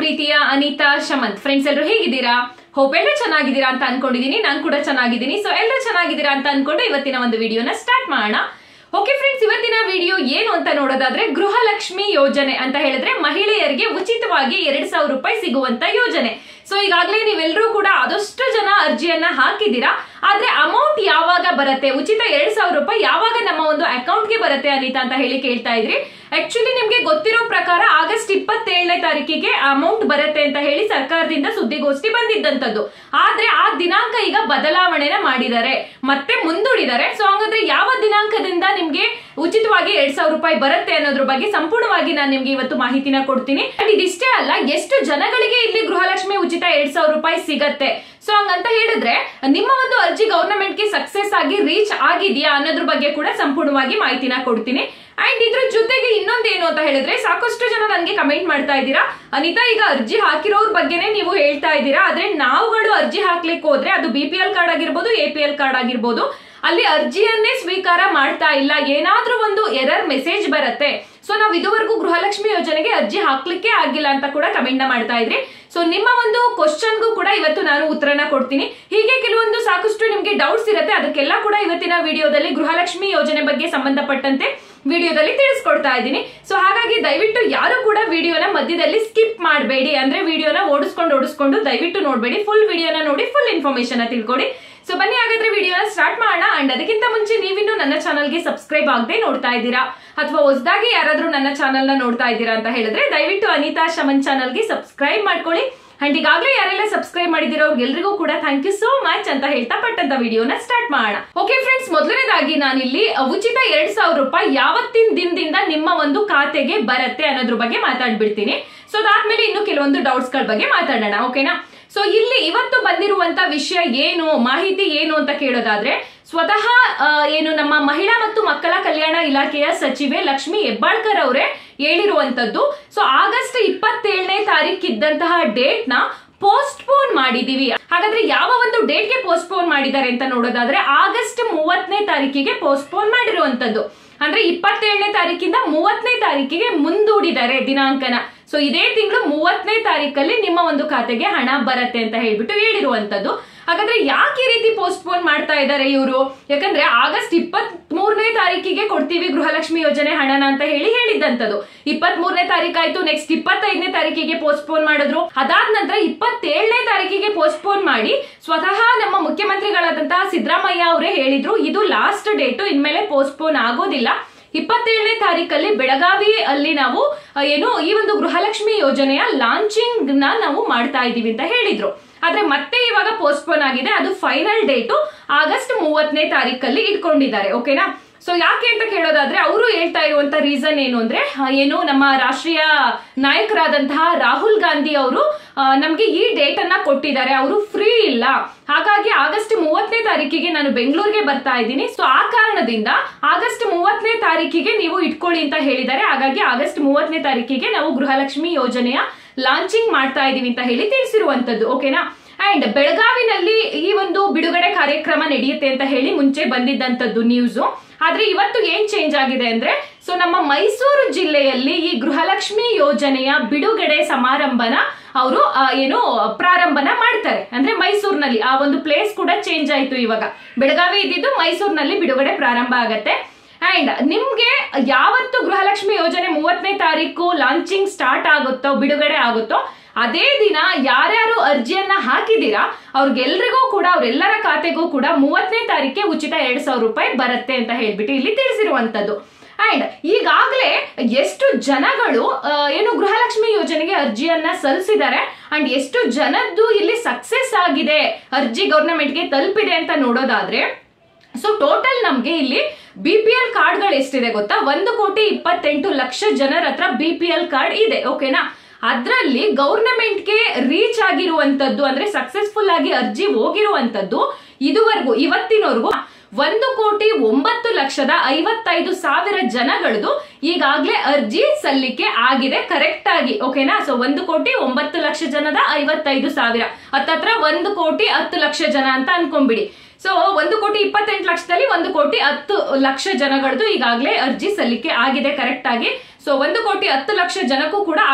ಪ್ರೀತಿಯ ಅನಿತಾ ಶಮಂತ್ ಫ್ರೆಂಡ್ಸ್ ಎಲ್ಲರೂ ಹೇಗಿದ್ದೀರಾ ಹೋಪ್ ಎಲ್ಲರೂ ಚೆನ್ನಾಗಿದ್ದೀರಾ ಅಂತ ಅನ್ಕೊಂಡಿದೀನಿ ನಾನು ಕೂಡ ಚೆನ್ನಾಗಿದ್ದೀನಿ ಸೊ ಎಲ್ಲರೂ ಚೆನ್ನಾಗಿದ್ದೀರಾ ಅಂತ ಅನ್ಕೊಂಡು ಇವತ್ತಿನ ಒಂದು ವಿಡಿಯೋನ ಸ್ಟಾರ್ಟ್ ಮಾಡೋಣ ಓಕೆ ಫ್ರೆಂಡ್ಸ್ ಇವತ್ತಿನ ವಿಡಿಯೋ ಏನು ಅಂತ ನೋಡೋದಾದ್ರೆ ಗೃಹಲಕ್ಷ್ಮಿ ಯೋಜನೆ ಅಂತ ಹೇಳಿದ್ರೆ ಮಹಿಳೆಯರಿಗೆ ಉಚಿತವಾಗಿ ಎರಡ್ ಸಾವಿರ ರೂಪಾಯಿ ಸಿಗುವಂತ ಯೋಜನೆ ಸೊ ಈಗಾಗಲೇ ನೀವೆಲ್ಲರೂ ಕೂಡ ಆದಷ್ಟು ಜನ ಅರ್ಜಿಯನ್ನ ಹಾಕಿದ್ದೀರಾ ಆದ್ರೆ ಅಮೌಂಟ್ ಯಾವಾಗ ಬರುತ್ತೆ ಉಚಿತ ಎರಡ್ ಸಾವಿರ ರೂಪಾಯಿ ಯಾವಾಗ ನಮ್ಮ ಒಂದು ಅಕೌಂಟ್ಗೆ ಬರುತ್ತೆ ಅನಿತಾ ಅಂತ ಹೇಳಿ ಕೇಳ್ತಾ ಇದ್ರಿ ಆಕ್ಚುಲಿ ನಿಮ್ಗೆ ಗೊತ್ತಿರೋ ಪ್ರಕಾರ ಆಗಸ್ಟ್ ಇಪ್ಪತ್ತೇಳನೇ ತಾರೀಕಿಗೆ ಅಮೌಂಟ್ ಬರುತ್ತೆ ಅಂತ ಹೇಳಿ ಸರ್ಕಾರದಿಂದ ಸುದ್ದಿಗೋಷ್ಠಿ ಬಂದಿದ್ದಂತದ್ದು ಆದ್ರೆ ಆ ದಿನಾಂಕ ಈಗ ಬದಲಾವಣೆನ ಮಾಡಿದ್ದಾರೆ ಮತ್ತೆ ಮುಂದೂಡಿದ್ದಾರೆ ಸೊ ಹಂಗಂದ್ರೆ ಯಾವ ದಿನಾಂಕದಿಂದ ನಿಮ್ಗೆ ಉಚಿತವಾಗಿ ಎರಡ್ ಸಾವಿರ ರೂಪಾಯಿ ಬರುತ್ತೆ ಅನ್ನೋದ್ರ ಬಗ್ಗೆ ಸಂಪೂರ್ಣವಾಗಿ ನಾನು ನಿಮ್ಗೆ ಇವತ್ತು ಮಾಹಿತಿನ ಕೊಡ್ತೀನಿ ಅಂಡ್ ಇದಿಷ್ಟೇ ಅಲ್ಲ ಎಷ್ಟು ಜನಗಳಿಗೆ ಇಲ್ಲಿ ಗೃಹಲಕ್ಷ್ಮಿ ಉಚಿತ ಎರಡ್ ಸಾವಿರ ರೂಪಾಯಿ ಸಿಗತ್ತೆ ಸೊ ಹಂಗಂತ ಹೇಳಿದ್ರೆ ನಿಮ್ಮ ಒಂದು ಅರ್ಜಿ ಗವರ್ನಮೆಂಟ್ ಗೆ ಸಕ್ಸಸ್ ಆಗಿ ರೀಚ್ ಆಗಿದೆಯಾ ಅನ್ನೋದ್ರ ಬಗ್ಗೆ ಕೂಡ ಸಂಪೂರ್ಣವಾಗಿ ಮಾಹಿತಿನ ಕೊಡ್ತೀನಿ ಅಂಡ್ ಇದ್ರ ಜೊತೆಗೆ ಇನ್ನೊಂದೇನು ಅಂತ ಹೇಳಿದ್ರೆ ಸಾಕಷ್ಟು ಜನ ನನಗೆ ಕಮೆಂಟ್ ಮಾಡ್ತಾ ಇದ್ದೀರಾ ಅನಿತಾ ಈಗ ಅರ್ಜಿ ಹಾಕಿರೋರ್ ಬಗ್ಗೆನೇ ನೀವು ಹೇಳ್ತಾ ಇದ್ದೀರಾ ಆದ್ರೆ ನಾವುಗಳು ಅರ್ಜಿ ಹಾಕ್ಲಿಕ್ಕೆ ಹೋದ್ರೆ ಅದು ಬಿ ಪಿ ಎಲ್ ಕಾರ್ಡ್ ಆಗಿರ್ಬೋದು ಎ ಪಿ ಎಲ್ ಕಾರ್ಡ್ ಆಗಿರ್ಬೋದು ಅಲ್ಲಿ ಅರ್ಜಿಯನ್ನೇ ಸ್ವೀಕಾರ ಮಾಡ್ತಾ ಇಲ್ಲ ಏನಾದ್ರೂ ಒಂದು ಎರರ್ ಮೆಸೇಜ್ ಬರುತ್ತೆ ಸೊ ನಾವು ಇದುವರೆಗೂ ಗೃಹಲಕ್ಷ್ಮಿ ಯೋಜನೆಗೆ ಅರ್ಜಿ ಹಾಕ್ಲಿಕ್ಕೆ ಆಗಿಲ್ಲ ಅಂತ ಕೂಡ ಕಮೆಂಟ್ ಮಾಡ್ತಾ ಇದ್ರಿ ಸೊ ನಿಮ್ಮ ಒಂದು ಕ್ವಶನ್ಗೂ ಕೂಡ ಇವತ್ತು ನಾನು ಉತ್ತರನ ಕೊಡ್ತೀನಿ ಹೀಗೆ ಕೆಲವೊಂದು ಸಾಕಷ್ಟು ನಿಮ್ಗೆ ಡೌಟ್ಸ್ ಇರುತ್ತೆ ಅದಕ್ಕೆಲ್ಲ ಕೂಡ ಇವತ್ತಿನ ವಿಡಿಯೋದಲ್ಲಿ ಗೃಹಲಕ್ಷ್ಮಿ ಯೋಜನೆ ಬಗ್ಗೆ ಸಂಬಂಧಪಟ್ಟಂತೆ ವಿಡಿಯೋದಲ್ಲಿ ತಿಳಿಸ್ಕೊಡ್ತಾ ಇದ್ದೀನಿ ಸೊ ಹಾಗಾಗಿ ದಯವಿಟ್ಟು ಯಾರು ಕೂಡ ವಿಡಿಯೋನ ಮಧ್ಯದಲ್ಲಿ ಸ್ಕಿಪ್ ಮಾಡಬೇಡಿ ಅಂದ್ರೆ ವಿಡಿಯೋನ ಓಡಿಸ್ಕೊಂಡು ಓಡಿಸ್ಕೊಂಡು ದಯವಿಟ್ಟು ನೋಡಬೇಡಿ ಫುಲ್ ವಿಡಿಯೋನ ನೋಡಿ ಫುಲ್ ಇನ್ಫಾರ್ಮೇಶನ್ ತಿಳ್ಕೊಡಿ ಸೊ ಬನ್ನಿ ಹಾಗಾದ್ರೆ ವಿಡಿಯೋನ ಸ್ಟಾರ್ಟ್ ಮಾಡೋಣ ಅಂಡ್ ಅದಕ್ಕಿಂತ ಮುಂಚೆ ನೀವಿನ್ನು ನನ್ನ ಚಾನಲ್ಗೆ ಸಬ್ಸ್ಕ್ರೈಬ್ ಆಗದೆ ನೋಡ್ತಾ ಇದ್ದೀರಾ ಅಥವಾ ಹೊಸದಾಗಿ ಯಾರಾದ್ರೂ ನನ್ನ ಚಾನಲ್ ನ ನೋಡ್ತಾ ಇದ್ದೀರಾ ಅಂತ ಹೇಳಿದ್ರೆ ದಯವಿಟ್ಟು ಅನಿತಾ ಶಮನ್ ಚಾನಲ್ಗೆ ಸಬ್ಸ್ಕ್ರೈಬ್ ಮಾಡ್ಕೊಳ್ಳಿ ಅಂಡ್ ಈಗಾಗಲೇ ಯಾರೆಲ್ಲ ಸಬ್ಸ್ಕ್ರೈಬ್ ಮಾಡಿದಿರೋ ಎಲ್ರಿಗೂ ಕೂಡ ಥ್ಯಾಂಕ್ ಯು ಸೋ ಮಚ್ ಅಂತ ಹೇಳ್ತಾ ಪಟ್ಟಂತ ವಿಡಿಯೋನ ಸ್ಟಾರ್ಟ್ ಮಾಡೋಣ ಓಕೆ ಫ್ರೆಂಡ್ಸ್ ಮೊದಲನೇದಾಗಿ ನಾನಿಲ್ಲಿ ಉಚಿತ ಎರಡ್ ಸಾವಿರ ರೂಪಾಯಿ ಯಾವತ್ತಿನ ದಿನದಿಂದ ನಿಮ್ಮ ಒಂದು ಖಾತೆಗೆ ಬರುತ್ತೆ ಅನ್ನೋದ್ರ ಬಗ್ಗೆ ಮಾತಾಡ್ಬಿಡ್ತೀನಿ ಸೊ ಅದಾದ್ಮೇಲೆ ಇನ್ನು ಕೆಲವೊಂದು ಡೌಟ್ಸ್ ಗಳ ಬಗ್ಗೆ ಮಾತಾಡೋಣ ಓಕೆನಾ ಸೊ ಇಲ್ಲಿ ಇವತ್ತು ಬಂದಿರುವಂತ ವಿಷಯ ಏನು ಮಾಹಿತಿ ಏನು ಅಂತ ಕೇಳೋದಾದ್ರೆ ಸ್ವತಃ ಆ, ಏನು ನಮ್ಮ ಮಹಿಳಾ ಮತ್ತು ಮಕ್ಕಳ ಕಲ್ಯಾಣ ಇಲಾಖೆಯ ಸಚಿವೆ ಲಕ್ಷ್ಮಿ ಹೆಬ್ಬಾಳ್ಕರ್ ಅವರೇ ಹೇಳಿರುವಂತದ್ದು ಸೊ ಆಗಸ್ಟ್ ಇಪ್ಪತ್ತೇಳನೇ ತಾರೀಕಿದ್ದಂತಹ ಡೇಟ್ ನ ಪೋಸ್ಟ್ಪೋನ್ ಮಾಡಿದೀವಿ ಹಾಗಾದ್ರೆ ಯಾವ ಒಂದು ಡೇಟ್ಗೆ ಪೋಸ್ಟ್ಪೋನ್ ಮಾಡಿದ್ದಾರೆ ಅಂತ ನೋಡೋದಾದ್ರೆ ಆಗಸ್ಟ್ ಮೂವತ್ತನೇ ತಾರೀಕಿಗೆ ಪೋಸ್ಟ್ಪೋನ್ ಮಾಡಿರುವಂತದ್ದು ಅಂದ್ರೆ ಇಪ್ಪತ್ತೇಳನೇ ತಾರೀಕಿಂದ ಮೂವತ್ತನೇ ತಾರೀಕಿಗೆ ಮುಂದೂಡಿದ್ದಾರೆ ದಿನಾಂಕನ ಸೊ ಇದೇ ತಿಂಗಳು ಮೂವತ್ತನೇ ತಾರೀಕಲ್ಲಿ ನಿಮ್ಮ ಒಂದು ಖಾತೆಗೆ ಹಣ ಬರುತ್ತೆ ಅಂತ ಹೇಳ್ಬಿಟ್ಟು ಹೇಳಿರುವಂತದ್ದು ಹಾಗಾದ್ರೆ ಯಾಕೆ ಈ ರೀತಿ ಪೋಸ್ಟ್ಪೋನ್ ಮಾಡ್ತಾ ಇದ್ದಾರೆ ಇವರು ಯಾಕಂದ್ರೆ ಆಗಸ್ಟ್ ಇಪ್ಪತ್ ಮೂರನೇ ತಾರೀಕಿಗೆ ಕೊಡ್ತೀವಿ ಗೃಹಲಕ್ಷ್ಮಿ ಯೋಜನೆ ಹಣನ ಅಂತ ಹೇಳಿ ಹೇಳಿದ್ದಂತದ್ದು ಇಪ್ಪತ್ ಮೂರನೇ ತಾರೀಕಾಯ್ತು ನೆಕ್ಸ್ಟ್ ಇಪ್ಪತ್ತೈದನೇ ತಾರೀಕಿಗೆ ಪೋಸ್ಟ್ಪೋನ್ ಮಾಡಿದ್ರು ಅದಾದ ನಂತರ ಇಪ್ಪತ್ತೇಳನೇ ತಾರೀಕಿಗೆ ಪೋಸ್ಟ್ಪೋನ್ ಮಾಡಿ ಸ್ವತಃ ನಮ್ಮ ಮುಖ್ಯಮಂತ್ರಿಗಳಾದಂತಹ ಸಿದ್ದರಾಮಯ್ಯ ಅವರೇ ಹೇಳಿದ್ರು ಇದು ಲಾಸ್ಟ್ ಡೇಟು ಇನ್ಮೇಲೆ ಪೋಸ್ಟ್ಪೋನ್ ಆಗೋದಿಲ್ಲ ಇಪ್ಪತ್ತೇಳನೇ ತಾರೀಕಲ್ಲಿ ಬೆಳಗಾವಿ ಅಲ್ಲಿ ನಾವು ಆ, ಏನು ಈ ಒಂದು ಗೃಹಲಕ್ಷ್ಮಿ ಯೋಜನೆಯ ಲಾಂಚಿಂಗ್ ನ ನಾವು ಮಾಡ್ತಾ ಇದೀವಿ ಅಂತ ಹೇಳಿದ್ರು ಆದ್ರೆ ಮತ್ತೆ ಇವಾಗ ಪೋಸ್ಟ್ಪೋನ್ ಆಗಿದೆ ಅದು ಫೈನಲ್ ಡೇಟು ಆಗಸ್ಟ್ ಮೂವತ್ತನೇ ತಾರೀಕಲ್ಲಿ ಇಟ್ಕೊಂಡಿದ್ದಾರೆ ಓಕೆನಾ ಸೊ ಯಾಕೆ ಅಂತ ಕೇಳೋದಾದ್ರೆ ಅವರು ಹೇಳ್ತಾ ಇರುವಂತ ರೀಸನ್ ಏನು ಅಂದ್ರೆ ಆ, ಏನು ನಮ್ಮ ರಾಷ್ಟ್ರೀಯ ನಾಯಕರಾದಂತಹ ರಾಹುಲ್ ಗಾಂಧಿ ಅವರು ನಮ್ಗೆ ಈ ಡೇಟ್ ಅನ್ನ ಕೊಟ್ಟಿದ್ದಾರೆ ಅವರು ಫ್ರೀ ಇಲ್ಲ ಹಾಗಾಗಿ ಆಗಸ್ಟ್ ಮೂವತ್ತನೇ ತಾರೀಕಿಗೆ ನಾನು ಬೆಂಗಳೂರಿಗೆ ಬರ್ತಾ ಇದ್ದೀನಿ ಸೊ ಆ ಕಾರಣದಿಂದ ಆಗಸ್ಟ್ ಮೂವತ್ತನೇ ತಾರೀಕಿಗೆ ನೀವು ಇಟ್ಕೊಳ್ಳಿ ಅಂತ ಹೇಳಿದ್ದಾರೆ ಹಾಗಾಗಿ ಆಗಸ್ಟ್ ಮೂವತ್ತನೇ ತಾರೀಕಿಗೆ ನಾವು ಗೃಹಲಕ್ಷ್ಮಿ ಯೋಜನೆಯ ಲಾಂಚಿಂಗ್ ಮಾಡ್ತಾ ಇದೀವಿ ಅಂತ ಹೇಳಿ ತಿಳಿಸಿರುವಂತದ್ದು ಓಕೆನಾ ಅಂಡ್ ಬೆಳಗಾವಿನಲ್ಲಿ ಈ ಒಂದು ಬಿಡುಗಡೆ ಕಾರ್ಯಕ್ರಮ ನಡೆಯುತ್ತೆ ಅಂತ ಹೇಳಿ ಮುಂಚೆ ಬಂದಿದ್ದಂತದ್ದು ನ್ಯೂಸ್ ಆದ್ರೆ ಇವತ್ತು ಏನ್ ಚೇಂಜ್ ಆಗಿದೆ ಅಂದ್ರೆ ಸೊ ನಮ್ಮ ಮೈಸೂರು ಜಿಲ್ಲೆಯಲ್ಲಿ ಈ ಗೃಹಲಕ್ಷ್ಮಿ ಯೋಜನೆಯ ಬಿಡುಗಡೆ ಸಮಾರಂಭನ ಅವರು ಏನು ಪ್ರಾರಂಭನ ಮಾಡ್ತಾರೆ ಅಂದ್ರೆ ಮೈಸೂರಿನಲ್ಲಿ ಆ ಒಂದು ಪ್ಲೇಸ್ ಕೂಡ ಚೇಂಜ್ ಆಯ್ತು ಇವಾಗ ಬೆಳಗಾವಿ ಇದ್ದಿದ್ದು ಮೈಸೂರಿನಲ್ಲಿ ಬಿಡುಗಡೆ ಪ್ರಾರಂಭ ಆಗತ್ತೆ ಅಂಡ್ ನಿಮ್ಗೆ ಯಾವತ್ತು ಗೃಹಲಕ್ಷ್ಮಿ ಯೋಜನೆ ಮೂವತ್ತನೇ ತಾರೀಕು ಲಾಂಚಿಂಗ್ ಸ್ಟಾರ್ಟ್ ಆಗುತ್ತೋ ಬಿಡುಗಡೆ ಆಗುತ್ತೋ ಅದೇ ದಿನ ಯಾರ್ಯಾರು ಅರ್ಜಿಯನ್ನ ಹಾಕಿದೀರಾ ಅವ್ರಿಗೆಲ್ರಿಗೂ ಕೂಡ ಅವ್ರೆಲ್ಲರ ಖಾತೆಗೂ ಕೂಡ ಮೂವತ್ತನೇ ತಾರೀಕಿಗೆ ಉಚಿತ ಎರಡ್ ಸಾವಿರ ರೂಪಾಯಿ ಬರುತ್ತೆ ಅಂತ ಹೇಳ್ಬಿಟ್ಟು ಇಲ್ಲಿ ತಿಳಿಸಿರುವಂತದ್ದು ಅಂಡ್ ಈಗಾಗಲೇ ಎಷ್ಟು ಜನಗಳು ಆ, ಏನು ಗೃಹಲಕ್ಷ್ಮಿ ಯೋಜನೆಗೆ ಅರ್ಜಿಯನ್ನ ಸಲ್ಲಿಸಿದ್ದಾರೆ ಅಂಡ್ ಎಷ್ಟು ಜನದ್ದು ಇಲ್ಲಿ ಸಕ್ಸೆಸ್ ಆಗಿದೆ ಅರ್ಜಿ ಗವರ್ನಮೆಂಟ್ಗೆ ತಲುಪಿದೆ ಅಂತ ನೋಡೋದಾದ್ರೆ ಸೊ ಟೋಟಲ್ ನಮ್ಗೆ ಇಲ್ಲಿ ಬಿ ಪಿ ಎಲ್ ಕಾರ್ಡ್ಗಳು ಎಷ್ಟಿದೆ ಗೊತ್ತಾ ಒಂದು ಕೋಟಿ ಇಪ್ಪತ್ತೆಂಟು ಲಕ್ಷ ಜನರ ಹತ್ರ ಬಿ ಪಿ ಎಲ್ ಕಾರ್ಡ್ ಇದೆ ಓಕೆನಾ ಅದ್ರಲ್ಲಿ ಗೌರ್ನಮೆಂಟ್ಗೆ ರೀಚ್ ಆಗಿರುವಂತದ್ದು ಅಂದ್ರೆ ಸಕ್ಸಸ್ಫುಲ್ ಆಗಿ ಅರ್ಜಿ ಹೋಗಿರುವಂತದ್ದು ಇದುವರೆಗೂ ಇವತ್ತಿನವರೆಗೂ ಒಂದು ಕೋಟಿ ಒಂಬತ್ತು ಲಕ್ಷದ ಐವತ್ತೈದು ಸಾವಿರ ಜನಗಳದು ಈಗಾಗಲೇ ಅರ್ಜಿ ಸಲ್ಲಿಕೆ ಆಗಿದೆ ಕರೆಕ್ಟ್ ಆಗಿ ಓಕೆನಾ ಸೊ ಒಂದು ಕೋಟಿ ಒಂಬತ್ತು ಲಕ್ಷ ಜನದ ಐವತ್ತೈದು ಸಾವಿರ ಹತ್ತತ್ರ ಒಂದು ಕೋಟಿ ಹತ್ತು ಲಕ್ಷ ಜನ ಅಂತ ಅನ್ಕೊಂಬಿಡಿ ಸೊ ಒಂದು ಕೋಟಿ ಇಪ್ಪತ್ತೆಂಟು ಲಕ್ಷದಲ್ಲಿ ಒಂದು ಕೋಟಿ ಹತ್ತು ಲಕ್ಷ ಜನಗಳದ್ದು ಈಗಾಗಲೇ ಅರ್ಜಿ ಸಲ್ಲಿಕೆ ಆಗಿದೆ ಕರೆಕ್ಟ್ ಆಗಿ ಸೊ ಒಂದು ಕೋಟಿ ಹತ್ತು ಲಕ್ಷ ಜನಕ್ಕೂ ಕೂಡ ಆಗಸ್ಟ್ ಮೂವತ್ತು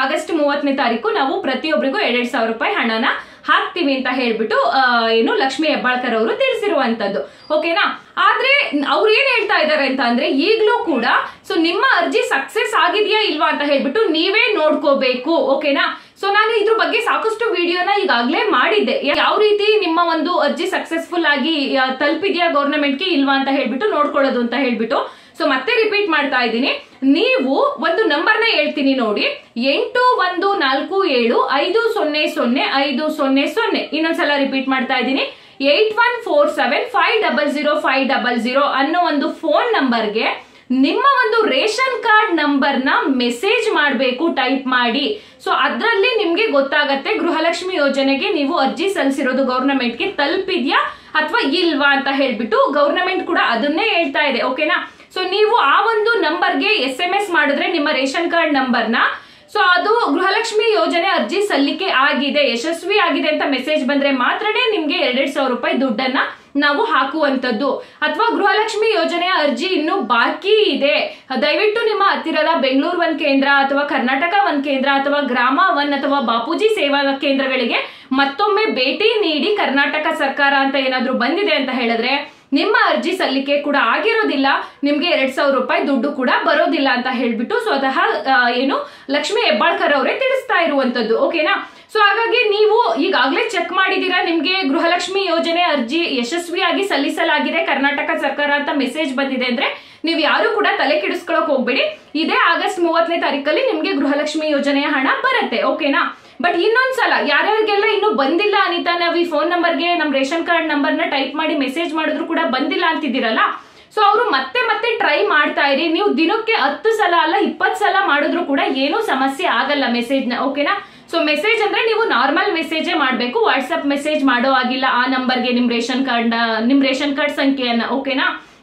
ಮೂವತ್ತನೇ ತಾರೀಕು ನಾವು ಪ್ರತಿಯೊಬ್ಬರಿಗೂ ಎರಡೆರಡು ಸಾವಿರ ರೂಪಾಯಿ ಹಣನ ಹಾಕ್ತೀವಿ ಅಂತ ಹೇಳ್ಬಿಟ್ಟು ಆ, ಏನು ಲಕ್ಷ್ಮಿ ಹೆಬ್ಬಾಳ್ಕರ್ ಅವರು ತಿಳಿಸಿರುವಂತದ್ದು ಓಕೆನಾ ಆದ್ರೆ ಅವ್ರು ಏನ್ ಹೇಳ್ತಾ ಇದ್ದಾರೆ ಅಂತ ಅಂದ್ರೆ ಈಗ್ಲೂ ಕೂಡ ಸೊ ನಿಮ್ಮ ಅರ್ಜಿ ಸಕ್ಸೆಸ್ ಆಗಿದೆಯಾ ಇಲ್ವಾ ಅಂತ ಹೇಳ್ಬಿಟ್ಟು ನೀವೇ ನೋಡ್ಕೋಬೇಕು ಓಕೆನಾ ಸೊ ನಾನು ಇದ್ರ ಬಗ್ಗೆ ಸಾಕಷ್ಟು ವಿಡಿಯೋನ ಈಗಾಗಲೇ ಮಾಡಿದ್ದೆ ಯಾವ ರೀತಿ ನಿಮ್ಮ ಒಂದು ಅರ್ಜಿ ಸಕ್ಸಸ್ಫುಲ್ ಆಗಿ ಆ, ತಲುಪಿದ್ಯಾ ಗೌರ್ಮೆಂಟ್ಗೆ ಇಲ್ವಾ ಅಂತ ಹೇಳ್ಬಿಟ್ಟು ನೋಡ್ಕೊಳ್ಳೋದು ಅಂತ ಹೇಳ್ಬಿಟ್ಟು ಸೊ ಮತ್ತೆ ರಿಪೀಟ್ ಮಾಡ್ತಾ ಇದ್ದೀನಿ ನೀವು ಒಂದು ನಂಬರ್ನ ಹೇಳ್ತೀನಿ ನೋಡಿ ಎಂಟು ಒಂದು ನಾಲ್ಕು ಏಳು ಐದು ಸೊನ್ನೆ ಸೊನ್ನೆ ಐದು ಸೊನ್ನೆ ಸೊನ್ನೆ ಇನ್ನೊಂದ್ಸಲ ರಿಪೀಟ್ ಮಾಡ್ತಾ ಇದ್ದೀನಿ eight one four seven five double zero five double zero ಅನ್ನೋ ಒಂದು ಫೋನ್ ನಂಬರ್ಗೆ ನಿಮ್ಮ ಒಂದು ರೇಷನ್ ಕಾರ್ಡ್ ನಂಬರ್ನ ಮೆಸೇಜ್ ಮಾಡಬೇಕು ಟೈಪ್ ಮಾಡಿ ಸೊ ಅದರಲ್ಲಿ ನಿಮ್ಗೆ ಗೊತ್ತಾಗತ್ತೆ ಗೃಹಲಕ್ಷ್ಮಿ ಯೋಜನೆಗೆ ನೀವು ಅರ್ಜಿ ಸಲ್ಲಿಸಿರೋದು ಗೌರ್ನಮೆಂಟ್ಗೆ ತಲುಪಿದ್ಯಾ ಅಥವಾ ಇಲ್ವಾ ಅಂತ ಹೇಳ್ಬಿಟ್ಟು ಗೌರ್ನಮೆಂಟ್ ಕೂಡ ಅದನ್ನೇ ಹೇಳ್ತಾ ಇದೆ ಓಕೆನಾ ಸೊ ನೀವು ಆ ಒಂದು ನಂಬರ್ಗೆ ಎಸ್ ಎಂ ಎಸ್ ಮಾಡಿದ್ರೆ ನಿಮ್ಮ ರೇಷನ್ ಕಾರ್ಡ್ ನಂಬರ್ನ ಸೊ ಅದು ಗೃಹಲಕ್ಷ್ಮಿ ಯೋಜನೆ ಅರ್ಜಿ ಸಲ್ಲಿಕೆ ಆಗಿದೆ ಯಶಸ್ವಿ ಆಗಿದೆ ಅಂತ ಮೆಸೇಜ್ ಬಂದ್ರೆ ಮಾತ್ರನೇ ನಿಮ್ಗೆ ಎರಡೆರಡು ಸಾವಿರ ರೂಪಾಯಿ ದುಡ್ಡನ್ನ ನಾವು ಹಾಕುವಂತದ್ದು ಅಥವಾ ಗೃಹಲಕ್ಷ್ಮಿ ಯೋಜನೆಯ ಅರ್ಜಿ ಇನ್ನು ಬಾಕಿ ಇದೆ ದಯವಿಟ್ಟು ನಿಮ್ಮ ಹತ್ತಿರದ ಬೆಂಗಳೂರು ಒಂದ್ ಕೇಂದ್ರ ಅಥವಾ ಕರ್ನಾಟಕ ಒಂದ್ ಕೇಂದ್ರ ಅಥವಾ ಗ್ರಾಮ ಒನ್ ಅಥವಾ ಬಾಪೂಜಿ ಸೇವಾ ಕೇಂದ್ರಗಳಿಗೆ ಮತ್ತೊಮ್ಮೆ ಭೇಟಿ ನೀಡಿ ಕರ್ನಾಟಕ ಸರ್ಕಾರ ಅಂತ ಏನಾದ್ರೂ ಬಂದಿದೆ ಅಂತ ಹೇಳಿದ್ರೆ ನಿಮ್ಮ ಅರ್ಜಿ ಸಲ್ಲಿಕೆ ಕೂಡ ಆಗಿರೋದಿಲ್ಲ ನಿಮ್ಗೆ ಎರಡ್ ಸಾವಿರ ರೂಪಾಯಿ ದುಡ್ಡು ಕೂಡ ಬರೋದಿಲ್ಲ ಅಂತ ಹೇಳ್ಬಿಟ್ಟು ಸ್ವತಃ ಆ, ಏನು ಲಕ್ಷ್ಮಿ ಹೆಬ್ಬಾಳ್ಕರ್ ಅವರೇ ತಿಳಿಸ್ತಾ ಇರುವಂತದ್ದು ಓಕೆನಾ ಸೊ ಹಾಗಾಗಿ ನೀವು ಈಗಾಗಲೇ ಚೆಕ್ ಮಾಡಿದೀರಾ ನಿಮ್ಗೆ ಗೃಹಲಕ್ಷ್ಮಿ ಯೋಜನೆ ಅರ್ಜಿ ಯಶಸ್ವಿಯಾಗಿ ಸಲ್ಲಿಸಲಾಗಿದೆ ಕರ್ನಾಟಕ ಸರ್ಕಾರ ಅಂತ ಮೆಸೇಜ್ ಬಂದಿದೆ ಅಂದ್ರೆ ನೀವು ಯಾರು ಕೂಡ ತಲೆ ಕೆಡಿಸ್ಕೊಳಕ್ ಹೋಗ್ಬೇಡಿ ಇದೇ ಆಗಸ್ಟ್ ಮೂವತ್ತನೇ ತಾರೀಕಲ್ಲಿ ನಿಮ್ಗೆ ಗೃಹಲಕ್ಷ್ಮಿ ಯೋಜನೆಯ ಹಣ ಬರುತ್ತೆ ಓಕೆನಾ ಬಟ್ ಇನ್ನೊಂದ್ಸಲ ಯಾರ್ಯಾರಿಗೆಲ್ಲ ಇನ್ನು ಬಂದಿಲ್ಲ ಅನಿತಾ ನಾವು ಈ ಫೋನ್ ನಂಬರ್ಗೆ ನಮ್ ರೇಷನ್ ಕಾರ್ಡ್ ನಂಬರ್ನ ಟೈಪ್ ಮಾಡಿ ಮೆಸೇಜ್ ಮಾಡಿದ್ರು ಕೂಡ ಬಂದಿಲ್ಲ ಅಂತಿದ್ದೀರಲ್ಲ ಸೊ ಅವರು ಮತ್ತೆ ಮತ್ತೆ ಟ್ರೈ ಮಾಡ್ತಾ ಇರಿ ನೀವು ದಿನಕ್ಕೆ ಹತ್ತು ಸಲ ಅಲ್ಲ ಇಪ್ಪತ್ತು ಸಲ ಮಾಡಿದ್ರು ಕೂಡ ಏನೂ ಸಮಸ್ಯೆ ಆಗಲ್ಲ ಮೆಸೇಜ್ನ ಓಕೆನಾ ಸೊ ಮೆಸೇಜ್ ಅಂದ್ರೆ ನೀವು ನಾರ್ಮಲ್ ಮೆಸೇಜೇ ಮಾಡಬೇಕು ವಾಟ್ಸ್ಆಪ್ ಮೆಸೇಜ್ ಮಾಡೋ ಆಗಿಲ್ಲ ಆ ನಂಬರ್ಗೆ ನಿಮ್ ರೇಷನ್ ಕಾರ್ಡ್ ನಿಮ್ ರೇಷನ್ ಕಾರ್ಡ್ ಸಂಖ್ಯೆಯನ್ನ ಓಕೆನಾ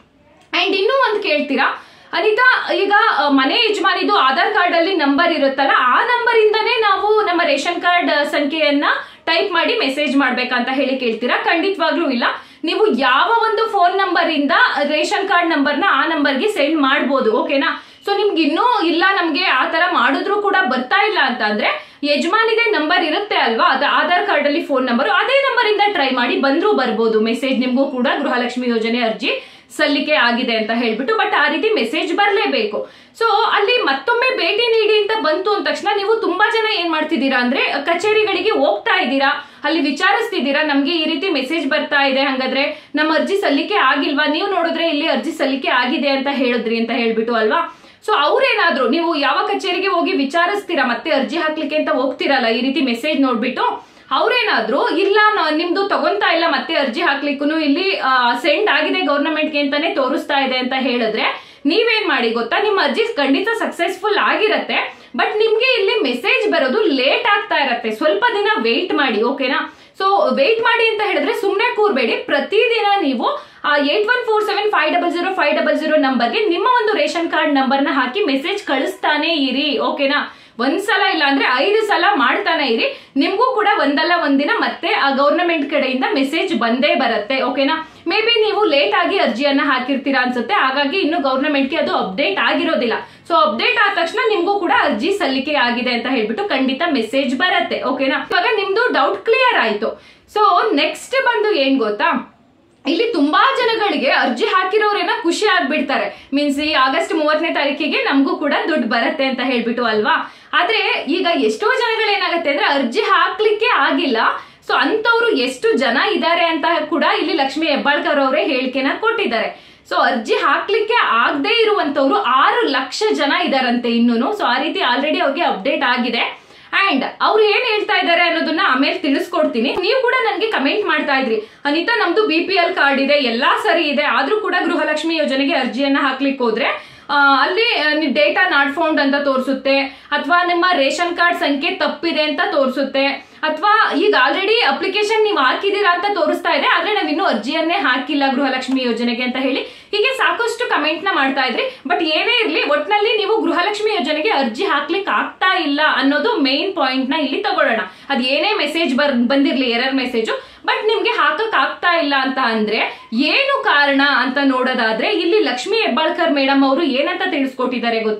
ಅಂಡ್ ಇನ್ನೂ ಒಂದು ಕೇಳ್ತೀರಾ ಅನಿತಾ ಈಗ ಅ, ಮನೆ ಯಜಮಾನಿದು ಆಧಾರ್ ಕಾರ್ಡ್ ಅಲ್ಲಿ ನಂಬರ್ ಇರುತ್ತಲ್ಲ ಆ ನಂಬರ್ ಇಂದನೇ ನಾವು ನಮ್ಮ ರೇಷನ್ ಕಾರ್ಡ್ ಸಂಖ್ಯೆಯನ್ನ ಟೈಪ್ ಮಾಡಿ ಮೆಸೇಜ್ ಮಾಡ್ಬೇಕಂತ ಹೇಳಿ ಕೇಳ್ತೀರಾ ಖಂಡಿತವಾಗ್ಲೂ ಇಲ್ಲ ನೀವು ಯಾವ ಒಂದು ಫೋನ್ ನಂಬರ್ ಇಂದ ರೇಷನ್ ಕಾರ್ಡ್ ನಂಬರ್ನ ಆ ನಂಬರ್ಗೆ ಸೆಂಡ್ ಮಾಡ್ಬೋದು ಓಕೆನಾ ಸೊ ನಿಮ್ಗೆ ಇನ್ನೂ ಇಲ್ಲ ನಮ್ಗೆ ಆ ತರ ಮಾಡಿದ್ರು ಕೂಡ ಬರ್ತಾ ಇಲ್ಲ ಅಂತ ಅಂದ್ರೆ ಯಜಮಾನಿದೆ ನಂಬರ್ ಇರುತ್ತೆ ಅಲ್ವಾ ಅದು ಆಧಾರ್ ಕಾರ್ಡ್ ಅಲ್ಲಿ ಫೋನ್ ನಂಬರ್ ಅದೇ ನಂಬರ್ ಇಂದ ಟ್ರೈ ಮಾಡಿ ಬಂದ್ರೂ ಬರ್ಬೋದು ಮೆಸೇಜ್ ನಿಮ್ಗೂ ಕೂಡ ಗೃಹಲಕ್ಷ್ಮಿ ಯೋಜನೆ ಅರ್ಜಿ ಸಲ್ಲಿಕೆ ಆಗಿದೆ ಅಂತ ಹೇಳ್ಬಿಟ್ಟು ಬಟ್ ಆ ರೀತಿ ಮೆಸೇಜ್ ಬರಲೇಬೇಕು ಸೊ ಅಲ್ಲಿ ಮತ್ತೊಮ್ಮೆ ಭೇಟಿ ನೀಡಿ ಅಂತ ಬಂತು ಅಂದ ತಕ್ಷಣ ನೀವು ತುಂಬಾ ಜನ ಏನ್ ಮಾಡ್ತಿದ್ದೀರಾ ಅಂದ್ರೆ ಕಚೇರಿಗಳಿಗೆ ಹೋಗ್ತಾ ಇದ್ದೀರಾ ಅಲ್ಲಿ ವಿಚಾರಿಸ್ತಿದ್ದೀರಾ ನಮ್ಗೆ ಈ ರೀತಿ ಮೆಸೇಜ್ ಬರ್ತಾ ಇದೆ ಹಂಗಾದ್ರೆ ನಮ್ಮ ಅರ್ಜಿ ಸಲ್ಲಿಕೆ ಆಗಿಲ್ವಾ ನೀವು ನೋಡಿದ್ರೆ ಇಲ್ಲಿ ಅರ್ಜಿ ಸಲ್ಲಿಕೆ ಆಗಿದೆ ಅಂತ ಹೇಳಿದ್ರಿ ಅಂತ ಹೇಳ್ಬಿಟ್ಟು ಅಲ್ವಾ ಸೊ ಅವ್ರೇನಾದ್ರು ನೀವು ಯಾವ ಕಚೇರಿಗೆ ಹೋಗಿ ವಿಚಾರಿಸ್ತೀರಾ ಮತ್ತೆ ಅರ್ಜಿ ಹಾಕ್ಲಿಕ್ಕೆ ಅಂತ ಹೋಗ್ತಿರಲ್ಲ ಈ ರೀತಿ ಮೆಸೇಜ್ ನೋಡ್ಬಿಟ್ಟು ಅವ್ರೇನಾದ್ರು ಇಲ್ಲ ನಾ- ನಿಮ್ದು ತಗೊಂತಾ ಇಲ್ಲ ಮತ್ತೆ ಅರ್ಜಿ ಹಾಕ್ಲಿಕ್ಕೂ ಇಲ್ಲಿ ಸೆಂಡ್ ಆಗಿದೆ ಗೌರ್ನಮೆಂಟ್ಗೆ ಅಂತಾನೆ ತೋರಿಸ್ತಾ ಇದೆ ಅಂತ ಹೇಳಿದ್ರೆ ನೀವೇನ್ ಮಾಡಿ ಗೊತ್ತಾ ನಿಮ್ಮ ಅರ್ಜಿ ಖಂಡಿತ ಸಕ್ಸಸ್ಫುಲ್ ಆಗಿರತ್ತೆ ಬಟ್ ನಿಮ್ಗೆ ಇಲ್ಲಿ ಮೆಸೇಜ್ ಬರೋದು ಲೇಟ್ ಆಗ್ತಾ ಇರತ್ತೆ ಸ್ವಲ್ಪ ದಿನ ವೇಟ್ ಮಾಡಿ ಓಕೆನಾ ಸೊ ವೇಟ್ ಮಾಡಿ ಅಂತ ಹೇಳಿದ್ರೆ ಸುಮ್ಮನೆ ಕೂರ್ಬೇಡಿ ಪ್ರತಿದಿನ ನೀವು eight one four seven five double zero five double zero ನಂಬರ್ಗೆ ನಿಮ್ಮ ಒಂದು ರೇಷನ್ ಕಾರ್ಡ್ ನಂಬರ್ನ ಹಾಕಿ ಮೆಸೇಜ್ ಕಳಿಸ್ತಾನೆ ಇರಿ ಓಕೆನಾ ಒಂದ್ಸಲ ಇಲ್ಲ ಅಂದ್ರೆ ಐದು ಸಲ ಮಾಡ್ತಾನೆ ಇರಿ ನಿಮ್ಗೂ ಕೂಡ ಒಂದಲ್ಲ ಒಂದಿನ ಮತ್ತೆ ಆ ಗೌರ್ನಮೆಂಟ್ ಕಡೆಯಿಂದ ಮೆಸೇಜ್ ಬಂದೇ ಬರುತ್ತೆ ಓಕೆನಾ ಮೇ ಬಿ ನೀವು ಲೇಟ್ ಆಗಿ ಅರ್ಜಿಯನ್ನ ಹಾಕಿರ್ತೀರಾ ಅನ್ಸುತ್ತೆ ಹಾಗಾಗಿ ಇನ್ನು ಗೌರ್ನಮೆಂಟ್ಗೆ ಅದು ಅಪ್ಡೇಟ್ ಆಗಿರೋದಿಲ್ಲ ಸೊ ಅಪ್ಡೇಟ್ ಆದ ತಕ್ಷಣ ನಿಮ್ಗೂ ಕೂಡ ಅರ್ಜಿ ಸಲ್ಲಿಕೆ ಆಗಿದೆ ಅಂತ ಹೇಳ್ಬಿಟ್ಟು ಖಂಡಿತ ಮೆಸೇಜ್ ಬರುತ್ತೆ ಓಕೆನಾ ಇವಾಗ ನಿಮ್ದು ಡೌಟ್ ಕ್ಲಿಯರ್ ಆಯ್ತು ಸೊ ನೆಕ್ಸ್ಟ್ ಬಂದು ಏನ್ ಗೊತ್ತಾ ಇಲ್ಲಿ ತುಂಬಾ ಜನಗಳಿಗೆ ಅರ್ಜಿ ಹಾಕಿರೋರೇನ ಖುಷಿ ಆಗ್ಬಿಡ್ತಾರೆ ಮೀನ್ಸ್ ಈ ಆಗಸ್ಟ್ ಮೂವತ್ತನೇ ತಾರೀಕಿಗೆ ನಮಗೂ ಕೂಡ ದುಡ್ಡು ಬರುತ್ತೆ ಅಂತ ಹೇಳ್ಬಿಟ್ಟು ಅಲ್ವಾ ಆದ್ರೆ ಈಗ ಎಷ್ಟೋ ಜನಗಳು ಏನಾಗುತ್ತೆ ಅಂದ್ರೆ ಅರ್ಜಿ ಹಾಕ್ಲಿಕ್ಕೆ ಆಗಿಲ್ಲ ಸೊ ಅಂತವ್ರು ಎಷ್ಟು ಜನ ಇದ್ದಾರೆ ಅಂತ ಕೂಡ ಇಲ್ಲಿ ಲಕ್ಷ್ಮಿ ಹೆಬ್ಬಾಳ್ಕರ್ ಅವರೇ ಹೇಳಿಕೆನ ಕೊಟ್ಟಿದ್ದಾರೆ ಸೊ ಅರ್ಜಿ ಹಾಕ್ಲಿಕ್ಕೆ ಆಗದೆ ಇರುವಂತವ್ರು ಆರು ಲಕ್ಷ ಜನ ಇದಾರಂತೆ ಇನ್ನೂನು ಸೊ ಆ ರೀತಿ ಆಲ್ರೆಡಿ ಅವ್ರಿಗೆ ಅಪ್ಡೇಟ್ ಆಗಿದೆ ಅಂಡ್ ಅವ್ರು ಏನ್ ಹೇಳ್ತಾ ಇದ್ದಾರೆ ಅನ್ನೋದನ್ನ ಆಮೇಲೆ ತಿಳಿಸ್ಕೊಡ್ತೀನಿ ನೀವು ಕೂಡ ನನಗೆ ಕಮೆಂಟ್ ಮಾಡ್ತಾ ಇದ್ರಿ ಅನಿತಾ ನಮ್ದು ಬಿ ಪಿ ಎಲ್ ಕಾರ್ಡ್ ಇದೆ ಎಲ್ಲಾ ಸರಿ ಇದೆ ಆದ್ರೂ ಕೂಡ ಗೃಹಲಕ್ಷ್ಮಿ ಯೋಜನೆಗೆ ಅರ್ಜಿಯನ್ನ ಹಾಕ್ಲಿಕ್ಕೆ ಹೋದ್ರೆ ಆ, ಅಲ್ಲಿ ಡೇಟಾ ನಾಟ್ ಫೌಂಡ್ ಅಂತ ತೋರಿಸುತ್ತೆ ಅಥವಾ ನಿಮ್ಮ ರೇಷನ್ ಕಾರ್ಡ್ ಸಂಖ್ಯೆ ತಪ್ಪಿದೆ ಅಂತ ತೋರಿಸುತ್ತೆ ಅಥವಾ ಈಗ ಆಲ್ರೆಡಿ ಅಪ್ಲಿಕೇಶನ್ ನೀವು ಹಾಕಿದೀರಾ ಅಂತ ತೋರಿಸ್ತಾ ಇದೆ ಆದ್ರೆ ನಾವ್ ಇನ್ನೂ ಅರ್ಜಿಯನ್ನೇ ಹಾಕಿಲ್ಲ ಗೃಹಲಕ್ಷ್ಮಿ ಯೋಜನೆಗೆ ಅಂತ ಹೇಳಿ ಹೀಗೆ ಸಾಕಷ್ಟು ಕಮೆಂಟ್ ನ ಮಾಡ್ತಾ ಇದ್ರಿ ಬಟ್ ಏನೇ ಇರ್ಲಿ ಒಟ್ನಲ್ಲಿ ನೀವು ಗೃಹಲಕ್ಷ್ಮಿ ಯೋಜನೆಗೆ ಅರ್ಜಿ ಹಾಕ್ಲಿಕ್ಕೆ ಆಗ್ತಾ ಇಲ್ಲ ಅನ್ನೋದು ಮೇನ್ ಪಾಯಿಂಟ್ ನ ಇಲ್ಲಿ ತಗೊಳ್ಳೋಣ ಅದ್ ಏನೇ ಮೆಸೇಜ್ ಬರ್ ಬಂದಿರ್ಲಿ ಎರರ್ ಮೆಸೇಜ್ ಬಟ್ ನಿಮ್ಗೆ ಹಾಕಕ್ ಆಗ್ತಾ ಇಲ್ಲ ಅಂತ ಅಂದ್ರೆ ಏನು ಕಾರಣ ಅಂತ ನೋಡೋದಾದ್ರೆ ಇಲ್ಲಿ ಲಕ್ಷ್ಮಿ ಹೆಬ್ಬಾಳ್ಕರ್ ಮೇಡಮ್ ಅವರು ಏನಂತ ತಿಳಿಸ್ಕೊಟ್ಟಿದ್ದಾರೆ ಗೊತ್ತಾ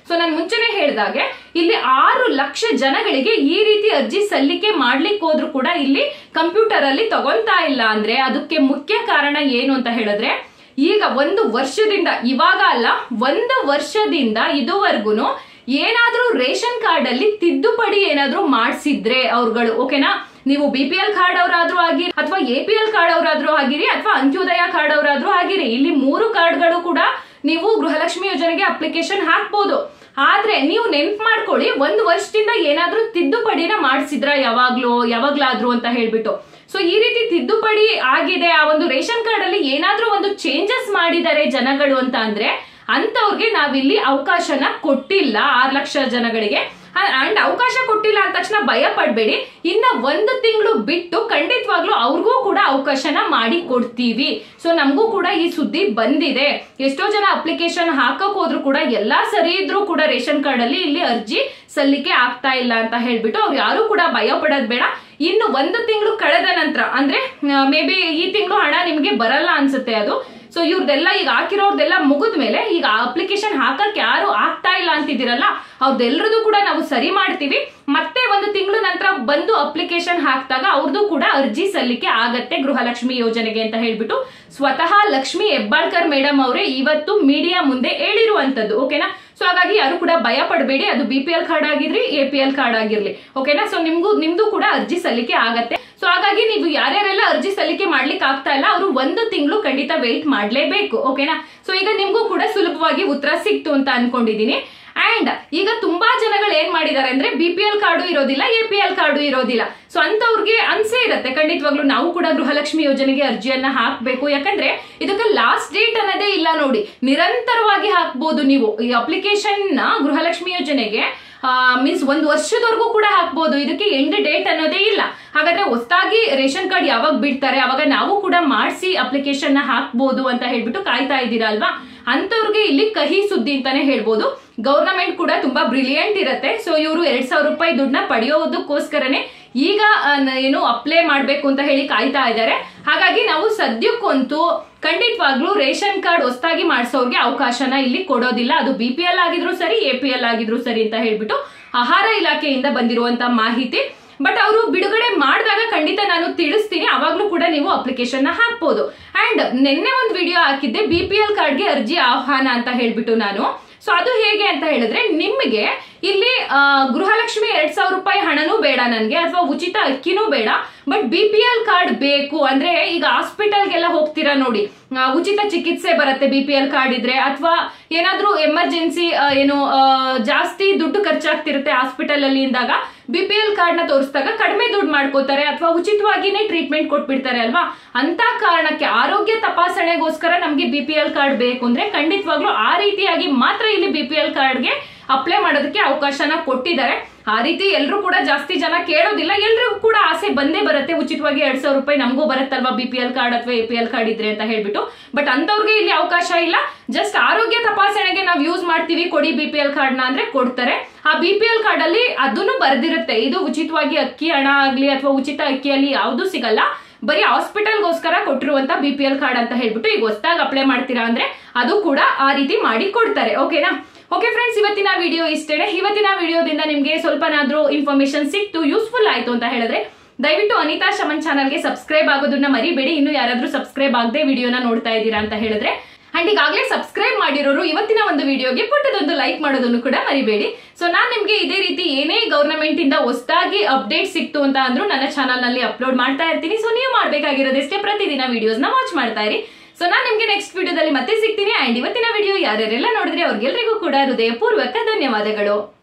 ಸೊ ನಾನು ಮುಂಚೆನೆ ಹೇಳಿದಾಗೆ ಇಲ್ಲಿ ಆರು ಲಕ್ಷ ಜನಗಳಿಗೆ ಈ ರೀತಿ ಅರ್ಜಿ ಸಲ್ಲಿಕೆ ಮಾಡ್ಲಿಕ್ಕೆ ಹೋದ್ರು ಕೂಡ ಇಲ್ಲಿ ಕಂಪ್ಯೂಟರ್ ಅಲ್ಲಿ ತಗೊಂತಾ ಇಲ್ಲ ಅಂದ್ರೆ ಅದಕ್ಕೆ ಮುಖ್ಯ ಕಾರಣ ಏನು ಅಂತ ಹೇಳಿದ್ರೆ ಈಗ ಒಂದು ವರ್ಷದಿಂದ ಇವಾಗ ಅಲ್ಲ ಒಂದು ವರ್ಷದಿಂದ ಇದುವರೆಗೂ ಏನಾದ್ರೂ ರೇಷನ್ ಕಾರ್ಡ್ ಅಲ್ಲಿ ತಿದ್ದುಪಡಿ ಏನಾದ್ರೂ ಮಾಡಿಸಿದ್ರೆ ಅವ್ರುಗಳು ಓಕೆನಾ ನೀವು ಬಿ ಪಿ ಎಲ್ ಕಾರ್ಡ್ ಅವರಾದ್ರೂ ಆಗಿರಿ ಅಥವಾ ಎ ಪಿ ಎಲ್ ಕಾರ್ಡ್ ಅವರಾದ್ರೂ ಆಗಿರಿ ಅಥವಾ ಅಂತ್ಯೋದಯ ಕಾರ್ಡ್ ಅವರಾದ್ರೂ ಆಗಿರಿ ಇಲ್ಲಿ ಮೂರು ಕಾರ್ಡ್ಗಳು ಕೂಡ ನೀವು ಗೃಹಲಕ್ಷ್ಮಿ ಯೋಜನೆಗೆ ಅಪ್ಲಿಕೇಶನ್ ಹಾಕ್ಬೋದು ಆದ್ರೆ ನೀವು ನೆನ್ಪ್ ಮಾಡ್ಕೊಳ್ಳಿ ಒಂದು ವರ್ಷದಿಂದ ಏನಾದ್ರೂ ತಿದ್ದುಪಡಿನ ಮಾಡಿಸಿದ್ರ ಯಾವಾಗ್ಲೂ ಯಾವಾಗ್ಲಾದ್ರೂ ಅಂತ ಹೇಳ್ಬಿಟ್ಟು ಸೊ ಈ ರೀತಿ ತಿದ್ದುಪಡಿ ಆಗಿದೆ ಆ ಒಂದು ರೇಷನ್ ಕಾರ್ಡ್ ಅಲ್ಲಿ ಏನಾದ್ರೂ ಒಂದು ಚೇಂಜಸ್ ಮಾಡಿದ್ದಾರೆ ಜನಗಳು ಅಂತ ಅಂದ್ರೆ ಅಂತವ್ರಿಗೆ ನಾವಿಲ್ಲಿ ಅವಕಾಶನ ಕೊಟ್ಟಿಲ್ಲ ಆರ್ ಲಕ್ಷ ಜನಗಳಿಗೆ ಅಂಡ್ ಅವಕಾಶ ಕೊಟ್ಟಿಲ್ಲ ಅಂದ ತಕ್ಷಣ ಭಯ ಪಡ್ಬೇಡಿ ಇನ್ನ ಒಂದು ತಿಂಗಳು ಬಿಟ್ಟು ಖಂಡಿತವಾಗ್ಲೂ ಅವ್ರಿಗೂ ಕೂಡ ಅವಕಾಶನ ಮಾಡಿ ಕೊಡ್ತೀವಿ ಸೊ ನಮಗೂ ಕೂಡ ಈ ಸುದ್ದಿ ಬಂದಿದೆ ಎಷ್ಟೋ ಜನ ಅಪ್ಲಿಕೇಶನ್ ಹಾಕಕ್ ಹೋದ್ರು ಕೂಡ ಎಲ್ಲಾ ಸರಿ ಇದ್ರೂ ಕೂಡ ರೇಷನ್ ಕಾರ್ಡ್ ಅಲ್ಲಿ ಇಲ್ಲಿ ಅರ್ಜಿ ಸಲ್ಲಿಕೆ ಆಗ್ತಾ ಇಲ್ಲ ಅಂತ ಹೇಳ್ಬಿಟ್ಟು ಅವ್ರು ಯಾರು ಕೂಡ ಭಯ ಪಡೋದ್ ಬೇಡ ಇನ್ನು ಒಂದು ತಿಂಗಳು ಕಳೆದ ನಂತರ ಅಂದ್ರೆ ಮೇ ಬಿ ಈ ತಿಂಗಳು ಹಣ ನಿಮ್ಗೆ ಬರಲ್ಲ ಅನ್ಸುತ್ತೆ ಅದು ಸೊ ಇವ್ರದೆಲ್ಲ ಈಗ ಹಾಕಿರೋರ್ದೆಲ್ಲ ಮುಗಿದ ಮೇಲೆ ಈಗ ಅಪ್ಲಿಕೇಶನ್ ಹಾಕಕ್ ಯಾರು ಆಗ್ತಾ ಇಲ್ಲ ಅಂತಿದ್ದೀರಲ್ಲ ಅವ್ರದ್ದೆಲ್ಲರದು ಕೂಡ ನಾವು ಸರಿ ಮಾಡ್ತೀವಿ ಮತ್ತೆ ಒಂದು ತಿಂಗಳ ನಂತರ ಬಂದು ಅಪ್ಲಿಕೇಶನ್ ಹಾಕಿದಾಗ ಅವ್ರದ್ದು ಕೂಡ ಅರ್ಜಿ ಸಲ್ಲಿಕೆ ಆಗತ್ತೆ ಗೃಹಲಕ್ಷ್ಮಿ ಯೋಜನೆಗೆ ಅಂತ ಹೇಳ್ಬಿಟ್ಟು ಸ್ವತಃ ಲಕ್ಷ್ಮಿ ಹೆಬ್ಬಾಳ್ಕರ್ ಮೇಡಮ್ ಅವರೇ ಇವತ್ತು ಮೀಡಿಯಾ ಮುಂದೆ ಹೇಳಿರುವಂತದ್ದು ಓಕೆನಾ ಸೊ ಹಾಗಾಗಿ ಯಾರು ಕೂಡ ಭಯ ಪಡಬೇಡಿ ಅದು ಬಿ ಪಿ ಎಲ್ ಕಾರ್ಡ್ ಆಗಿರ್ಲಿ ಎ ಪಿ ಎಲ್ ಕಾರ್ಡ್ ಆಗಿರ್ಲಿ ಓಕೆನಾ ಸೊ ನಿಮ್ಗೂ ನಿಮ್ದು ಕೂಡ ಅರ್ಜಿ ಸಲ್ಲಿಕೆ ಆಗತ್ತೆ ಸೊ ಹಾಗಾಗಿ ನೀವು ಯಾರ್ಯಾರೆಲ್ಲ ಅರ್ಜಿ ಸಲ್ಲಿಕೆ ಮಾಡ್ಲಿಕ್ಕೆ ಆಗ್ತಾ ಇಲ್ಲ ಅವರು ಒಂದು ತಿಂಗಳು ಖಂಡಿತ ವೆಯ್ಟ್ ಮಾಡ್ಲೇಬೇಕು ಓಕೆನಾ ಸೊ ಈಗ ನಿಮ್ಗೂ ಕೂಡ ಸುಲಭವಾಗಿ ಉತ್ತರ ಸಿಕ್ತು ಅಂತ ಅನ್ಕೊಂಡಿದೀನಿ ಅಂಡ್ ಈಗ ತುಂಬಾ ಜನಗಳು ಏನ್ ಮಾಡಿದ್ದಾರೆ ಅಂದ್ರೆ ಬಿ ಪಿ ಎಲ್ ಕಾರ್ಡು ಇರೋದಿಲ್ಲ ಎ ಪಿ ಎಲ್ ಕಾರ್ಡು ಇರೋದಿಲ್ಲ ಸೊ ಅಂತವ್ರಿಗೆ ಅನ್ಸೇ ಇರತ್ತೆ ಖಂಡಿತವಾಗ್ಲೂ ನಾವು ಕೂಡ ಗೃಹಲಕ್ಷ್ಮಿ ಯೋಜನೆಗೆ ಅರ್ಜಿಯನ್ನ ಹಾಕ್ಬೇಕು ಯಾಕಂದ್ರೆ ಇದಕ್ಕೆ ಲಾಸ್ಟ್ ಡೇಟ್ ಅನ್ನೋದೇ ಇಲ್ಲ ನೋಡಿ ನಿರಂತರವಾಗಿ ಹಾಕ್ಬೋದು ನೀವು ಈ ಅಪ್ಲಿಕೇಶನ್ ನ ಗೃಹಲಕ್ಷ್ಮಿ ಯೋಜನೆಗೆ ಮೀನ್ಸ್ ಒಂದು ವರ್ಷದವರೆಗೂ ಕೂಡ ಹಾಕ್ಬೋದು ಇದಕ್ಕೆ ಎಂಡ್ ಡೇಟ್ ಅನ್ನೋದೇ ಇಲ್ಲ ಹಾಗಾದ್ರೆ ಹೊಸದಾಗಿ ರೇಷನ್ ಕಾರ್ಡ್ ಯಾವಾಗ ಬಿಡ್ತಾರೆ ಅವಾಗ ನಾವು ಕೂಡ ಮಾಡಿಸಿ ಅಪ್ಲಿಕೇಶನ್ ನ ಹಾಕ್ಬೋದು ಅಂತ ಹೇಳ್ಬಿಟ್ಟು ಕಾಯ್ತಾ ಇದ್ದೀರಾ ಅಲ್ವಾ ಅಂತವ್ರಿಗೆ ಇಲ್ಲಿ ಕಹಿ ಸುದ್ದಿ ಅಂತಾನೆ ಹೇಳ್ಬೋದು ಗೌರ್ನಮೆಂಟ್ ಕೂಡ ತುಂಬಾ ಬ್ರಿಲಿಯಂಟ್ ಇರತ್ತೆ ಸೊ ಇವರು ಎರಡ್ ಸಾವಿರ ರೂಪಾಯಿ ದುಡ್ಡನ್ನ ಪಡೆಯೋದಕ್ಕೋಸ್ಕರನೇ ಈಗ ಆ, ನ- ಏನು ಅಪ್ಲೈ ಮಾಡ್ಬೇಕು ಅಂತ ಹೇಳಿ ಕಾಯ್ತಾ ಇದ್ದಾರೆ ಹಾಗಾಗಿ ನಾವು ಸದ್ಯಕ್ಕಂತೂ ಖಂಡಿತವಾಗ್ಲೂ ರೇಷನ್ ಕಾರ್ಡ್ ಹೊಸದಾಗಿ ಮಾಡಿಸೋರ್ಗೆ ಅವಕಾಶನ ಇಲ್ಲಿ ಕೊಡೋದಿಲ್ಲ ಅದು ಬಿ ಪಿ ಎಲ್ ಆಗಿದ್ರು ಸರಿ ಎ ಪಿ ಎಲ್ ಆಗಿದ್ರು ಸರಿ ಅಂತ ಹೇಳ್ಬಿಟ್ಟು ಆಹಾರ ಇಲಾಖೆಯಿಂದ ಬಂದಿರುವಂತ ಮಾಹಿತಿ ಬಟ್ ಅವರು ಬಿಡುಗಡೆ ಮಾಡಿದಾಗ ಖಂಡಿತ ನಾನು ತಿಳಿಸ್ತೀನಿ ಅವಾಗ್ಲೂ ಕೂಡ ನೀವು ಅಪ್ಲಿಕೇಶನ್ ನ ಹಾಕ್ಬೋದು ಅಂಡ್ ನಿನ್ನೆ ಒಂದು ವಿಡಿಯೋ ಹಾಕಿದ್ದೆ ಬಿ ಪಿ ಎಲ್ ಕಾರ್ಡ್ಗೆ ಅರ್ಜಿ ಆಹ್ವಾನ ಅಂತ ಹೇಳ್ಬಿಟ್ಟು ನಾನು ಸೊ ಅದು ಹೇಗೆ ಅಂತ ಹೇಳಿದ್ರೆ ನಿಮಗೆ ಇಲ್ಲಿ ಆ, ಗೃಹಲಕ್ಷ್ಮಿ ಎರಡ್ ಸಾವಿರ ರೂಪಾಯಿ ಹಣನೂ ಬೇಡ ನನ್ಗೆ ಅಥವಾ ಉಚಿತ ಅಕ್ಕಿನೂ ಬೇಡ but B P L card ಬೇಕು ಅಂದ್ರೆ ಈಗ ಹಾಸ್ಪಿಟಲ್ಗೆಲ್ಲ ಹೋಗ್ತೀರಾ ನೋಡಿ ಆ, ಉಚಿತ ಚಿಕಿತ್ಸೆ ಬರುತ್ತೆ ಬಿ ಪಿ ಎಲ್ ಕಾರ್ಡ್ ಇದ್ರೆ ಅಥವಾ ಏನಾದ್ರೂ ಎಮರ್ಜೆನ್ಸಿ ಏನು ಆ, ಜಾಸ್ತಿ ದುಡ್ಡು ಖರ್ಚಾಗ್ತಿರುತ್ತೆ ಹಾಸ್ಪಿಟಲ್ ಅಲ್ಲಿ ಇಂದಾಗ ಬಿ ಪಿ ಎಲ್ ಕಾರ್ಡ್ ನ ತೋರಿಸಿದಾಗ ಕಡಿಮೆ ದುಡ್ಡು ಮಾಡ್ಕೋತಾರೆ ಅಥವಾ ಉಚಿತವಾಗಿನೇ ಟ್ರೀಟ್ಮೆಂಟ್ ಕೊಟ್ಬಿಡ್ತಾರೆ ಅಲ್ವಾ ಅಂತ ಕಾರಣಕ್ಕೆ ಆರೋಗ್ಯ ತಪಾಸಣೆಗೋಸ್ಕರ ನಮ್ಗೆ ಬಿ ಪಿ ಎಲ್ ಕಾರ್ಡ್ ಬೇಕು ಅಂದ್ರೆ ಖಂಡಿತವಾಗ್ಲೂ ಆ ರೀತಿಯಾಗಿ ಮಾತ್ರ ಇಲ್ಲಿ ಬಿ ಪಿ ಎಲ್ ಕಾರ್ಡ್ಗೆ ಅಪ್ಲೈ ಮಾಡೋದಕ್ಕೆ ಅವಕಾಶನ ಕೊಟ್ಟಿದ್ದಾರೆ ಆ ರೀತಿ ಎಲ್ಲರೂ ಕೂಡ ಜಾಸ್ತಿ ಜನ ಕೇಳೋದಿಲ್ಲ ಎಲ್ರಿಗೂ ಕೂಡ ಆಸೆ ಬಂದೇ ಬರುತ್ತೆ ಉಚಿತವಾಗಿ ಎರಡ್ ಸಾವಿರ ರೂಪಾಯಿ ನಮಗೂ ಬರುತ್ತಲ್ವಾ ಬಿ ಪಿ ಎಲ್ ಕಾರ್ಡ್ ಅಥವಾ ಎ ಪಿ ಎಲ್ ಕಾರ್ಡ್ ಇದ್ರೆ ಅಂತ ಹೇಳ್ಬಿಟ್ಟು ಬಟ್ ಅಂತವ್ರಿಗೆ ಇಲ್ಲಿ ಅವಕಾಶ ಇಲ್ಲ ಜಸ್ಟ್ ಆರೋಗ್ಯ ತಪಾಸಣೆಗೆ ನಾವು ಯೂಸ್ ಮಾಡ್ತೀವಿ ಕೊಡಿ ಬಿ ಪಿ ಎಲ್ ಕಾರ್ಡ್ ನ ಅಂದ್ರೆ ಕೊಡ್ತಾರೆ ಆ ಬಿ ಪಿ ಎಲ್ ಕಾರ್ಡ್ ಅಲ್ಲಿ ಅದನ್ನು ಬರ್ದಿರುತ್ತೆ ಇದು ಉಚಿತವಾಗಿ ಅಕ್ಕಿ ಹಣ ಆಗ್ಲಿ ಅಥವಾ ಉಚಿತ ಅಕ್ಕಿಯಲ್ಲಿ ಯಾವ್ದು ಸಿಗಲ್ಲ ಬರೀ ಹಾಸ್ಪಿಟಲ್ಗೋಸ್ಕರ ಕೊಟ್ಟಿರುವಂತ ಬಿ ಪಿ ಎಲ್ ಕಾರ್ಡ್ ಅಂತ ಹೇಳ್ಬಿಟ್ಟು ಈಗ ಹೊಸದಾಗಿ ಅಪ್ಲೈ ಮಾಡ್ತೀರಾ ಅಂದ್ರೆ ಅದು ಕೂಡ ಆ ರೀತಿ ಮಾಡಿ ಕೊಡ್ತಾರೆ ಓಕೆನಾ ಓಕೆ ಫ್ರೆಂಡ್ಸ್ ಇವತ್ತಿನ ವಿಡಿಯೋ ಇಷ್ಟೇನೆ ಇವತ್ತಿನ ವಿಡಿಯೋದಿಂದ ನಿಮ್ಗೆ ಸ್ವಲ್ಪನಾದ್ರೂ ಇನ್ಫಾರ್ಮೇಶನ್ ಸಿಕ್ತು ಯೂಸ್ಫುಲ್ ಆಯ್ತು ಅಂತ ಹೇಳಿದ್ರೆ ದಯವಿಟ್ಟು ಅನಿತಾ ಶಮನ್ ಚಾನಲ್ಗೆ ಸಬ್ಸ್ಕ್ರೈಬ್ ಆಗೋದನ್ನ ಮರಿಬೇಡಿ ಇನ್ನು ಯಾರಾದ್ರೂ ಸಬ್ಸ್ಕ್ರೈಬ್ ಆಗದೆ ವಿಡಿಯೋನ ನೋಡ್ತಾ ಇದ್ದೀರಾ ಅಂತ ಹೇಳಿದ್ರೆ ಅಂಡ್ ಈಗಾಗಲೇ ಸಬ್ಸ್ಕ್ರೈಬ್ ಮಾಡಿರೋರು ಇವತ್ತಿನ ಒಂದು ವಿಡಿಯೋಗೆ ಪುಟ್ಟದೊಂದು ಲೈಕ್ ಮಾಡೋದನ್ನು ಕೂಡ ಮರಿಬೇಡಿ ಸೊ ನಾನ್ ನಿಮ್ಗೆ ಇದೇ ರೀತಿ ಏನೇ ಗವರ್ನಮೆಂಟ್ ಇಂದ ಹೊಸದಾಗಿ ಅಪ್ಡೇಟ್ ಸಿಕ್ತು ಅಂತ ಅಂದ್ರೂ ನನ್ನ ಚಾನಲ್ ನಲ್ಲಿ ಅಪ್ಲೋಡ್ ಮಾಡ್ತಾ ಇರ್ತೀನಿ ಸೊ ನೀವು ಮಾಡ್ಬೇಕಾಗಿರೋದಷ್ಟೇ ಪ್ರತಿದಿನ ವಿಡಿಯೋಸ್ ನ ವಾಚ್ ಮಾಡ್ತಾ ಇರಿ ಸೊ ನಾನು ನಿಮ್ಗೆ ನೆಕ್ಸ್ಟ್ ವಿಡಿಯೋದಲ್ಲಿ ಮತ್ತೆ ಸಿಗ್ತೀನಿ ಅಂಡ್ ಇವತ್ತಿನ ವಿಡಿಯೋ ಯಾರ್ಯಾರೆಲ್ಲ ನೋಡಿದ್ರೆ ಅವ್ರಿಗೆಲ್ರಿಗೂ ಕೂಡ ಹೃದಯಪೂರ್ವಕ ಧನ್ಯವಾದಗಳು